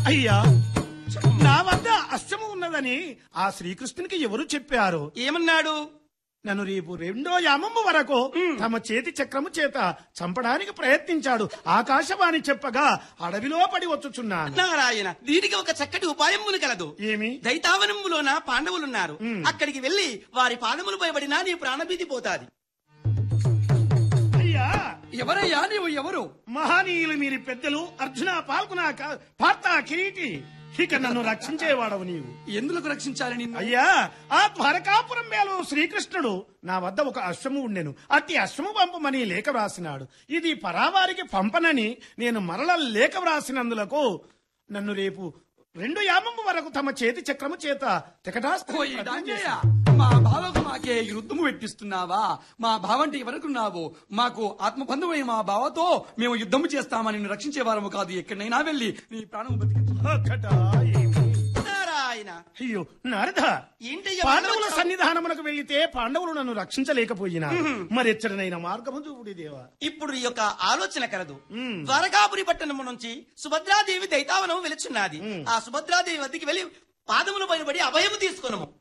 అయ్యా నా వద్ద అశ్వము ఉన్నదని ఆ శ్రీకృష్ణునికి ఎవరు చెప్పారు ఏమన్నాడు నన్ను రేపు రెండో యామము వరకు తమ చేతి చక్రము చేత చంపడానికి ప్రయత్నించాడు ఆకాశవాణి చెప్పగా అడవిలో పడి వచ్చుచున్నాను నారాయణ దీనికి ఒక చక్కటి ఉపాయములు కలదు ఏమి దైతావనములోన పాండవులున్నారు అక్కడికి వెళ్లి వారి పాదములపై పడినా నీ ప్రాణభీతి పోతాది అయ్యా ఎవరయ్యా నీవు ఎవరు మహనీయులు మీరి పెద్దలు అర్జున పాల్గొన పార్త కిరీటి ఇక నన్ను రక్షించేవాడవు నీవు ఎందులకు రక్షించాలి నిన్ను అయ్యా ఆ ద్వారకాపురం మేలు శ్రీకృష్ణుడు నా వద్ద ఒక అశ్వము ఉండెను అట్టి అశ్వము పంపమని లేఖ వ్రాసినాడు ఇది పరావారికి పంపనని నేను మరల లేఖ వ్రాసినందులకు నన్ను రేపు రెండు యామము వరకు తమ చేతి చక్రము చేత ఓ ఈ డాంగయ్య, మా బావకు మాకే యుద్ధము పెట్టిస్తున్నావా మా బావంటే ఎవరుకున్నావు మాకు ఆత్మబంధువై మా బావతో మేము యుద్ధము చేస్తామని నిన్ను రక్షించేవారము కాదు ఎక్కడైనా వెళ్ళి నీ ప్రాణము బతికి నారాయణ అయ్యో నారద ఏంటయ్యా పాండవుల వచ్చావు? సన్నిధానమునకు వెళ్లితే పాండవులు నన్ను రక్షించలేకపోయినా మరెచ్చడనైన మార్గము చూపుడి దేవా ఇప్పుడు ఈ యొక్క ఆలోచన కలదు మ్మ్. ద్వారకాపురి పట్టణము నుంచి సుభద్రాదేవి దైతావనం వెలుచున్నది ఆ సుభద్రాదేవి వద్దకి వెళ్లి పాదముల పైన పడి అభయము తీసుకున్నాము